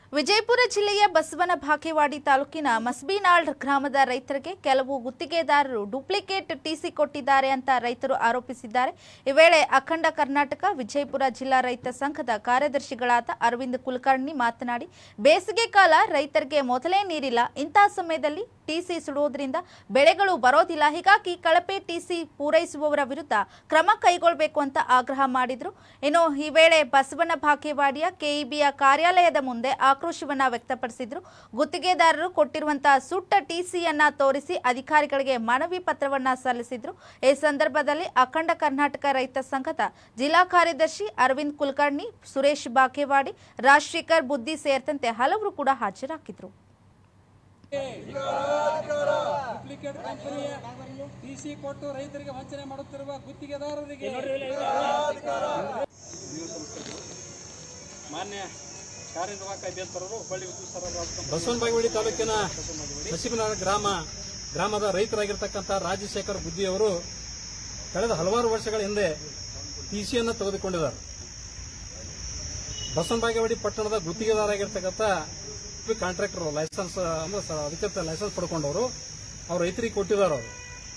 ವಿಜಯಪುರ ಜಿಲ್ಲೆಯ ಬಸವನ ಬಾಗೇವಾಡಿ ತಾಲೂಕಿನ ಮಸ್ಬಿನಾಳ್ ಗ್ರಾಮದ ರೈತರಿಗೆ ಕೆಲವು ಗುತ್ತಿಗೆದಾರರು ಡೂಪ್ಲಿಕೇಟ್ ಟಿಸಿ ಕೊಟ್ಟಿದ್ದಾರೆ ಅಂತ ರೈತರು ಆರೋಪಿಸಿದ್ದಾರೆ ಈ ವೇಳೆ ಅಖಂಡ ಕರ್ನಾಟಕ ವಿಜಯಪುರ ಜಿಲ್ಲಾ ರೈತ ಸಂಘದ ಕಾರ್ಯದರ್ಶಿಗಳಾದ ಅರವಿಂದ್ ಕುಲಕರ್ಣಿ ಮಾತನಾಡಿ ಬೇಸಿಗೆ ಕಾಲ ರೈತರಿಗೆ ಮೊದಲೇ ನೀರಿಲ್ಲ ಇಂತಹ ಸಮಯದಲ್ಲಿ ಟಿಸಿ ಸುಡುವುದರಿಂದ ಬೆಳೆಗಳು ಬರೋದಿಲ್ಲ ಹೀಗಾಗಿ ಕಳಪೆ ಟಿಸಿ ಪೂರೈಸುವವರ ವಿರುದ್ಧ ಕ್ರಮ ಕೈಗೊಳ್ಳಬೇಕು ಅಂತ ಆಗ್ರಹ ಮಾಡಿದ್ರು ಇನ್ನು ಈ ವೇಳೆ ಬಸವನ ಬಾಗೇವಾಡಿಯ ಕೆಇಬಿಯ ಕಾರ್ಯಾಲಯದ ಮುಂದೆ ಆಕ್ರೋಶವನ್ನ ವ್ಯಕ್ತಪಡಿಸಿದ್ರು ಗುತ್ತಿಗೆದಾರರು ಕೊಟ್ಟಿರುವಂತಹ ಸುಟ್ಟ ಟಿಸಿಯನ್ನ ತೋರಿಸಿ ಅಧಿಕಾರಿಗಳಿಗೆ ಮನವಿ ಪತ್ರವನ್ನ ಸಲ್ಲಿಸಿದ್ರು ಈ ಸಂದರ್ಭದಲ್ಲಿ ಅಖಂಡ ಕರ್ನಾಟಕ ರೈತ ಸಂಘದ ಜಿಲ್ಲಾ ಕಾರ್ಯದರ್ಶಿ ಅರವಿಂದ್ ಕುಲಕರ್ಣಿ ಸುರೇಶ್ ಬಾಗೇವಾಡಿ ರಾಜಶೇಖರ್ ಬುದ್ಧಿ ಸೇರಿದಂತೆ ಹಲವರು ಕೂಡ ಹಾಜರಾಗಿದ್ರು ಡೂಪ್ಲಿಕೇಟ್ ಕಂಪನಿಯ ಟಿಸಿ ಕೊಟ್ಟು ರೈತರಿಗೆ ವಂಚನೆ ಮಾಡುತ್ತಿರುವ ಗುತ್ತಿಗೆದಾರರಿಗೆ ಮಾನ್ಯ ಕಾರ್ಯನಿರ್ವಾಹಕ ಅಭಿಯಂತರರು ಹುಬ್ಬಳ್ಳಿ ವಿದ್ಯುತ್ ಸರಬರಾಜು ಬಸವನ ಬಾಗೇವಾಡಿ ತಾಲೂಕಿನ ಹಸಿಬನಾಳ ಗ್ರಾಮ ಗ್ರಾಮದ ರೈತರಾಗಿರ್ತಕ್ಕಂಥ ರಾಜಶೇಖರ್ ಬುದ್ಧಿಯವರು ಕಳೆದ ಹಲವಾರು ವರ್ಷಗಳ ಹಿಂದೆ ಟಿಸಿಯನ್ನು ತೆಗೆದುಕೊಂಡಿದ್ದಾರೆ ಬಸವನ ಬಾಗೇವಾಡಿ ಪಟ್ಟಣದ ಗುತ್ತಿಗೆದಾರಾಗಿರ್ತಕ್ಕಂಥ ಕಾಂಟ್ರಾಕ್ಟರ್ ಲೈಸೆನ್ಸ್ ಅಂದ್ರೆ ಸ- ಅಧಿಕೃತ ಲೈಸೆನ್ಸ್ ಪಡ್ಕೊಂಡವರು ಅವ್ರು ರೈತರಿಗೆ ಕೊಟ್ಟಿದ್ದಾರೆ ಅವರು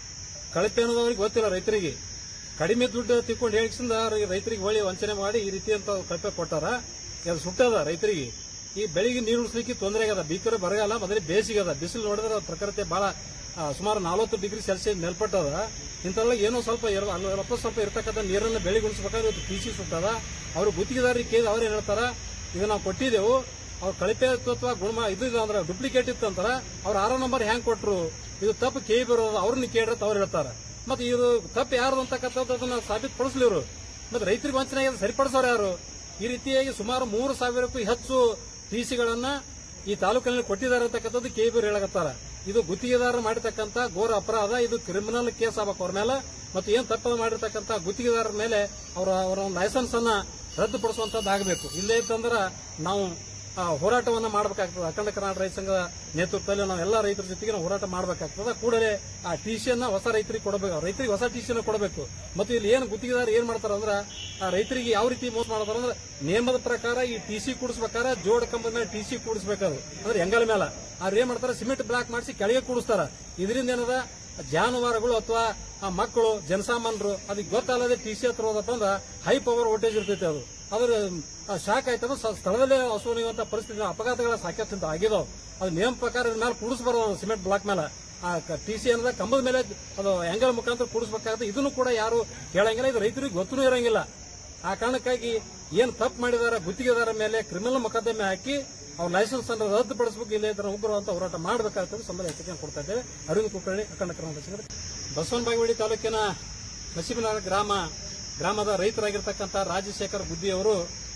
ಕಳಪೆ ಅನ್ನೋದವ್ರಿಗೆ ಗೊತ್ತಿಲ್ಲ ರೈತರಿಗೆ ಕಡಿಮೆ ದುಡ್ಡು ತಿಳ್ಕೊಂಡು ಹೇಳಿಸಿಂದ ರೈತರಿಗೆ ಹೊಳಿ ವಂಚನೆ ಮಾಡಿ ಈ ರೀತಿ ಅಂತ ಕಳಪೆ ಕೊಟ್ಟಾರ ಅದು ಸುಟ್ಟದ ರೈತರಿಗೆ ಈ ಬೆಳಿಗ್ಗೆ ನೀರು ಉಳಿಸ್ಲಿಕ್ಕೆ ತೊಂದರೆ ಆಗದ ಬೀಕರ ಬರಗಾಲ ಮೊದಲೇ ಬೇಸಿಗೆ ಅದ ಬಿಸಿಲು ನೋಡಿದ್ರೆ ಅದ್ ಪ್ರಖರತೆ ಬಹಳ ಆ, ಸುಮಾರು ನಲವತ್ತು ಡಿಗ್ರಿ ಸೆಲ್ಸಿಯಸ್ ಮೇಲ್ಪಟ್ಟದ ಇಂಥಲ್ಲ ಏನೋ ಸ್ವಲ್ಪ ಇರ- ಅಲ್ಪ ಸ್ವಲ್ಪ ಇರ್ತಕ್ಕಂಥ ನೀರನ್ನು ಬೆಳಿಗ್ಗೆ ಉಳಿಸ್ಬೇಕಾದ್ರೆ ಇವತ್ತು ಟಿಸಿ ಸುಟ್ಟದ ಅವರು ಗುತ್ತಿಗೆದಾರರಿಗೆ ಕೇಳಿ ಅವ್ರು ಏನ್ ಹೇಳ್ತಾರ ಇದು ನಾವು ಕೊಟ್ಟಿದ್ದೆವು ಅವ್ರು ಕಳಪೆ ಇತ್ತು ಅಥವಾ ಗುಣ ಇದು ಇದು ಅಂದ್ರೆ ಡೂಪ್ಲಿಕೇಟ್ ಇತ್ತು ಅಂತಾರ ಅವ್ರ ಆರೋ ನಂಬರ್ ಹ್ಯಾಂಗ್ ಕೊಟ್ರು ಇದು ತಪ್ಪು ಕೇಳಿ ಬರೋದು ಅವ್ರನ್ನ ಕೇಳ್ರೆ ಅವ್ರು ಹೇಳ್ತಾರೆ ಮತ್ತೆ ಇದು ತಪ್ಪು ಯಾರ್ದು ಅಂತಕ್ಕಂಥದ್ದು ಅದನ್ನ ಸಾಬೀತುಪಡಿಸ್ಲಿ ಇವರು ಮತ್ತೆ ರೈತರಿಗೆ ವಂಚನೆ ಆಗಿದೆ ಸರಿಪಡಿಸೋರು ಯಾರು ಈ ರೀತಿಯಾಗಿ ಸುಮಾರು ಮೂರು ಸಾವಿರಕ್ಕೂ ಹೆಚ್ಚು ಟಿಸಿಗಳನ್ನ ಈ ತಾಲೂಕಿನಲ್ಲಿ ಕೊಟ್ಟಿದ್ದಾರೆ ಅಂತಕ್ಕಂಥದ್ದು ಕೆಬಿರು ಹೇಳಕತ್ತಾರ ಇದು ಗುತ್ತಿಗೆದಾರರು ಮಾಡಿರ್ತಕ್ಕಂಥ ಘೋರ ಅಪರಾಧ ಇದು ಕ್ರಿಮಿನಲ್ ಕೇಸ್ ಆಗ್ಬೇಕು ಅವ್ರ ಮೇಲೆ ಮತ್ತು ಏನ್ ತಪ್ಪು ಮಾಡಿರ್ತಕ್ಕಂಥ ಗುತ್ತಿಗೆದಾರರ ಮೇಲೆ ಅವರ ಅವರ ಲೈಸೆನ್ಸ್ ಅನ್ನ ರದ್ದುಪಡಿಸುವಂತದ್ದು ಆಗಬೇಕು ಇಲ್ಲೇ ಇತ್ತಂದ್ರ ನಾವು ಆ, ಹೋರಾಟವನ್ನ ಮಾಡಬೇಕಾಗ್ತದೆ ಅಖಂಡ ಕರ್ನಾಟಕ ರೈತ ಸಂಘದ ನೇತೃತ್ವದಲ್ಲಿ ನಾವು ಎಲ್ಲ ರೈತರ ಜೊತೆಗೆ ನಾವು ಹೋರಾಟ ಮಾಡಬೇಕಾಗ್ತದೆ ಕೂಡಲೇ ಆ ಟಿಸಿಯನ್ನ ಹೊಸ ರೈತರಿಗೆ ಕೊಡಬೇಕು ರೈತರಿಗೆ ಹೊಸ ಟಿಸಿಯನ್ನು ಕೊಡಬೇಕು ಮತ್ತು ಇಲ್ಲಿ ಏನು ಗುತ್ತಿಗೆದಾರ ಏನ್ ಮಾಡ್ತಾರ ಅಂದ್ರ ಆ ರೈತರಿಗೆ ಯಾವ ರೀತಿ ಮೋಸ ಮಾಡ್ತಾರ ಅಂದ್ರೆ ನಿಯಮದ ಪ್ರಕಾರ ಈ ಟಿಸಿ ಕೂಡಿಸ್ಬೇಕಾದ್ರೆ ಜೋಡ್ ಕಂಬದ ಮೇಲೆ ಟಿಸಿ ಕೂಡಿಸ್ಬೇಕಾದ್ರು ಅಂದ್ರೆ ಹೆಂಗಲ ಮೇಲೆ ಅವ್ರು ಏನ್ ಮಾಡ್ತಾರೆ ಸಿಮೆಂಟ್ ಬ್ಲಾಕ್ ಮಾಡಿಸಿ ಕೆಳಗೆ ಕೂಡಿಸ್ತಾರ ಇದರಿಂದ ಏನದ ಜಾನುವಾರುಗಳು ಅಥವಾ ಆ ಮಕ್ಕಳು ಜನಸಾಮಾನ್ಯರು ಅದಕ್ಕೆ ಗೊತ್ತಲ್ಲದೆ ಟಿ ಸಿ ಹತ್ರ ಹೋದಪ್ಪ ಅಂದ್ರೆ ಹೈ ಪವರ್ ವೋಲ್ಟೇಜ್ ಇರ್ತೈತೆ ಅದು ಅದ್ರ ಶಾಕ್ ಆಯ್ತಂದ್ರೆ ಸ- ಸ್ಥಳದಲ್ಲೇ ಹಸುವಂತ ಪರಿಸ್ಥಿತಿ ಅಪಘಾತಗಳ ಸಾಕಷ್ಟು ಆಗಿದಾವ್ ಅದು ನೇಮ ಪ್ರಕಾರ ಇದ್ರ ಮೇಲೆ ಕೂಡಿಸ್ಬಾರ್ದು ಸಿಮೆಂಟ್ ಬ್ಲಾಕ್ ಮೇಲೆ ಆ ಟಿ ಸಿ ಅನ್ನೋದ ಕಂಬದ ಮೇಲೆ ಅದು ಆಂಗಲ್ ಮುಖಾಂತರ ಕೂಡಿಸ್ಬೇಕಾಗುತ್ತೆ ಇದನ್ನು ಕೂಡ ಯಾರು ಕೇಳಂಗಿಲ್ಲ ಇದು ರೈತರಿಗೆ ಗೊತ್ತೂ ಇರಂಗಿಲ್ಲ ಆ ಕಾರಣಕ್ಕಾಗಿ ಏನ್ ತಪ್ಪು ಮಾಡಿದಾರ ಗುತ್ತಿಗೆದಾರ ಮೇಲೆ ಕ್ರಿಮಿನಲ್ ಮೊಕದ್ದಮೆ ಹಾಕಿ ಅವ್ರ ಲೈಸೆನ್ಸ್ ಅನ್ನು ರದ್ದುಪಡಿಸಬೇಕು ಇಲ್ಲ ಇತರ ಉಗ್ರ ಅಂತ ಹೋರಾಟ ಮಾಡಬೇಕಾಗ್ತದೆ ಸಂಬಂಧ ಎಚ್ಚರಿಕೆ ಕೊಡ್ತಾ ಇದ್ದೇವೆ ಅರವಿಂದ್ ಕುಲಕರ್ಣಿ ಅಖಂಡ ಕರ್ನಾಟಕ ಸಂಘದ ಬಸವನ ಬಾಗೇವಾಡಿ ತಾಲೂಕಿನ ನಸೀಬನಾಳ ಗ್ರಾಮ ಗ್ರಾಮದ ರೈತರಾಗಿರ್ತಕ್ಕಂಥ ರಾಜಶೇಖರ್ ಬುದ್ಧಿಯವರು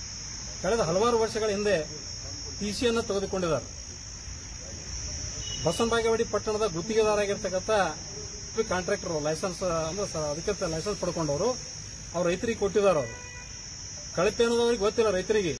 ಕಳೆದ ಹಲವಾರು ವರ್ಷಗಳ ಹಿಂದೆ ಟಿಸಿಯನ್ನು ತೆಗೆದುಕೊಂಡಿದ್ದಾರೆ ಬಸವನ ಬಾಗೇವಾಡಿ ಪಟ್ಟಣದ ಗುತ್ತಿಗೆದಾರಾಗಿರ್ತಕ್ಕಂಥ ಕಾಂಟ್ರಾಕ್ಟರ್ ಲೈಸೆನ್ಸ್ ಅಂದ್ರೆ ಸ- ಅಧಿಕೃತ ಲೈಸೆನ್ಸ್ ಪಡ್ಕೊಂಡವರು ಅವ್ರು ರೈತರಿಗೆ ಕೊಟ್ಟಿದ್ದಾರೆ ಅವರು ಕಳಪೆ ಅನ್ನೋದವ್ರಿಗೆ ಗೊತ್ತಿಲ್ಲ ರೈತರಿಗೆ